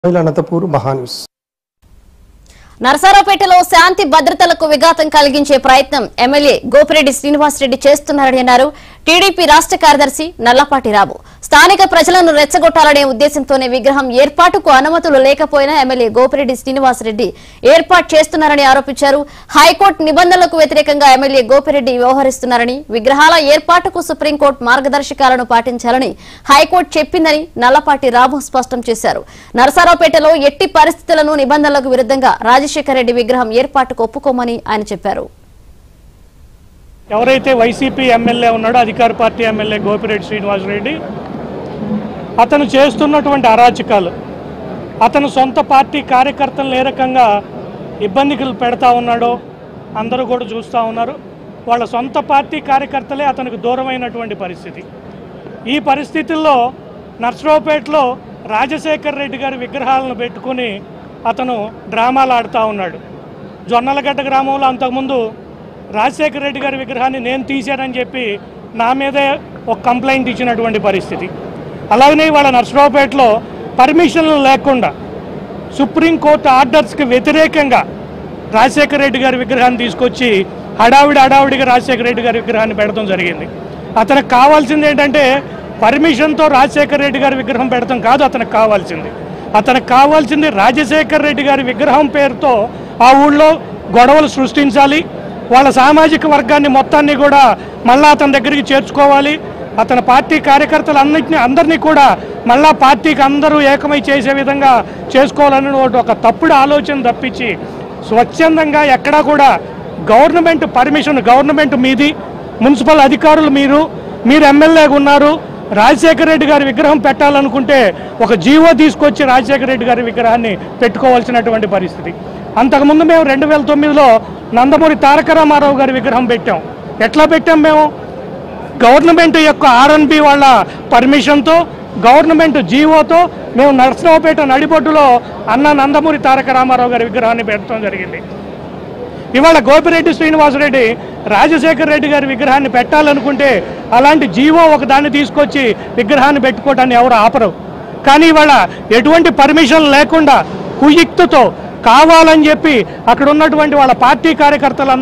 అనంతపూర్ మహాన్యూస్ నరసరావుపేటలో శాంతి భద్రతలకు విఘాతం కలిగించే ప్రయత్నం ఎమ్మెల్యే గోపిరెడ్డి శ్రీనివాసరెడ్డి చేస్తున్నారని అన్నారు టీడీపీ రాష్ట్ర కార్యదర్శి నల్లపాటి రాము స్థానిక ప్రజలను రెచ్చగొట్టాలనే ఉద్దేశంతోనే విగ్రహం ఏర్పాటుకు అనుమతులు లేకపోయినా ఎమ్మెల్యే గోపిరెడ్డి శ్రీనివాసరెడ్డి ఏర్పాటు చేస్తున్నారని ఆరోపించారు హైకోర్టు నిబంధనలకు వ్యతిరేకంగా ఎమ్మెల్యే గోపిరెడ్డి వ్యవహరిస్తున్నారని విగ్రహాల ఏర్పాటుకు సుప్రీంకోర్టు మార్గదర్శకాలను పాటించాలని హైకోర్టు చెప్పిందని నల్లపాటి రాము స్పష్టం చేశారు నరసరావుపేటలో ఎట్టి పరిస్థితులను నిబంధనలకు విరుద్ధంగా రాజశేఖర రెడ్డి విగ్రహం ఏర్పాటుకు ఒప్పుకోమని ఆయన చెప్పారు ఎవరైతే వైసీపీ ఎమ్మెల్యే ఉన్నాడో అధికార పార్టీ ఎమ్మెల్యే గోపిరెడ్డి శ్రీనివాసరెడ్డి అతను చేస్తున్నటువంటి అరాచకాలు అతను సొంత పార్టీ కార్యకర్తలను ఏ రకంగా ఇబ్బందికి పెడతా ఉన్నాడో అందరూ కూడా చూస్తూ ఉన్నారు వాళ్ళ సొంత పార్టీ కార్యకర్తలే అతనికి దూరమైనటువంటి పరిస్థితి ఈ పరిస్థితుల్లో నర్సరావుపేటలో రాజశేఖర్ రెడ్డి గారి విగ్రహాలను పెట్టుకుని అతను డ్రామాలు ఆడుతూ ఉన్నాడు జొన్నలగడ్డ గ్రామంలో అంతకుముందు రాజశేఖర రెడ్డి గారి విగ్రహాన్ని నేను తీశానని చెప్పి నా మీదే ఒక కంప్లైంట్ ఇచ్చినటువంటి పరిస్థితి అలాగనే వాళ్ళ నర్సరావుపేటలో పర్మిషన్లు లేకుండా సుప్రీంకోర్టు ఆర్డర్స్కి వ్యతిరేకంగా రాజశేఖర రెడ్డి గారి విగ్రహాన్ని తీసుకొచ్చి హడావిడి హడావిడిగా రాజశేఖర రెడ్డి గారి విగ్రహాన్ని పెడతాం జరిగింది అతనికి కావాల్సింది ఏంటంటే పర్మిషన్తో రాజశేఖర రెడ్డి గారి విగ్రహం పెడతాం కాదు అతనికి కావాల్సింది అతనికి కావాల్సింది రాజశేఖర రెడ్డి గారి విగ్రహం పేరుతో ఆ ఊళ్ళో గొడవలు సృష్టించాలి వాళ్ళ సామాజిక వర్గాన్ని మొత్తాన్ని కూడా మళ్ళా అతని దగ్గరికి చేర్చుకోవాలి అతని పార్టీ కార్యకర్తలన్నింటినీ అందరినీ కూడా మళ్ళా పార్టీకి అందరూ ఏకమై చేసే విధంగా చేసుకోవాలని ఒక తప్పుడు ఆలోచన తప్పించి స్వచ్ఛందంగా ఎక్కడా కూడా గవర్నమెంట్ పర్మిషన్ గవర్నమెంట్ మీది మున్సిపల్ అధికారులు మీరు మీరు ఎమ్మెల్యేగా ఉన్నారు రాజశేఖర రెడ్డి గారి విగ్రహం పెట్టాలనుకుంటే ఒక జీవో తీసుకొచ్చి రాజశేఖర రెడ్డి గారి విగ్రహాన్ని పెట్టుకోవాల్సినటువంటి పరిస్థితి అంతకుముందు మేము రెండు వేల తొమ్మిదిలో నందమూరి తారక రామారావు గారి విగ్రహం పెట్టాం ఎట్లా పెట్టాం మేము గవర్నమెంట్ యొక్క ఆర్ఎన్బి వాళ్ళ పర్మిషన్తో గవర్నమెంట్ జీవోతో మేము నర్సరావుపేట నడిబొడ్డులో అన్న నందమూరి తారక రామారావు గారి విగ్రహాన్ని పెట్టడం జరిగింది ఇవాళ గోపిరెడ్డి శ్రీనివాసరెడ్డి రాజశేఖర రెడ్డి గారి విగ్రహాన్ని పెట్టాలనుకుంటే అలాంటి జీవో ఒక దాన్ని తీసుకొచ్చి విగ్రహాన్ని పెట్టుకోవటాన్ని ఎవరు ఆపరు కానీ ఇవాళ ఎటువంటి పర్మిషన్ లేకుండా కుయుక్తుతో కావాలని చెప్పి అక్కడ ఉన్నటువంటి వాళ్ళ పార్టీ కార్యకర్తలు